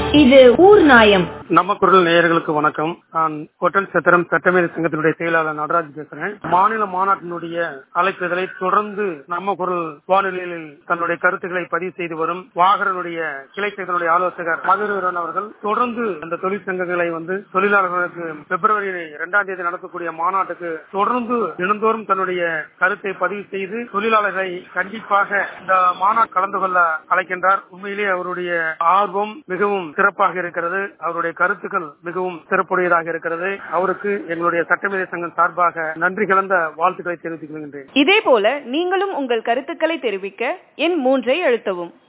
இது ஊர் நாயம் நம்ம குரல் நேயர்களுக்கு வணக்கம் நான் கொட்டன் சத்திரம் சட்டமேதை சங்கத்தினுடைய செயலாளர் நடராஜ் பேசுறேன் மாநில மாநாட்டினுடைய அழைப்புதலை தொடர்ந்து நம்ம குரல் வானொலியில் தன்னுடைய கருத்துக்களை பதிவு செய்து வரும் வாகரனுடைய கிளை சங்கத்தினுடைய ஆலோசகர் மதுரவரன் அவர்கள் தொடர்ந்து அந்த தொழிற்சங்கங்களை வந்து தொழிலாளர்களுக்கு பிப்ரவரி இரண்டாம் தேதி நடத்தக்கூடிய மாநாட்டுக்கு தொடர்ந்து தினந்தோறும் தன்னுடைய கருத்தை பதிவு செய்து தொழிலாளர்களை கண்டிப்பாக இந்த மாநாடு கலந்து கொள்ள அழைக்கின்றார் உண்மையிலேயே அவருடைய ஆர்வம் மிகவும் சிறப்பாக இருக்கிறது அவருடைய கருத்துக்கள் மிகவும் சிறப்புடையதாக இருக்கிறது அவருக்கு எங்களுடைய சட்டமேதை சங்கம் சார்பாக நன்றி கலந்த வாழ்த்துக்களை தெரிவித்துக் கொள்கின்றேன் இதே போல நீங்களும் உங்கள் கருத்துக்களை தெரிவிக்க எண் மூன்றை அழுத்தவும்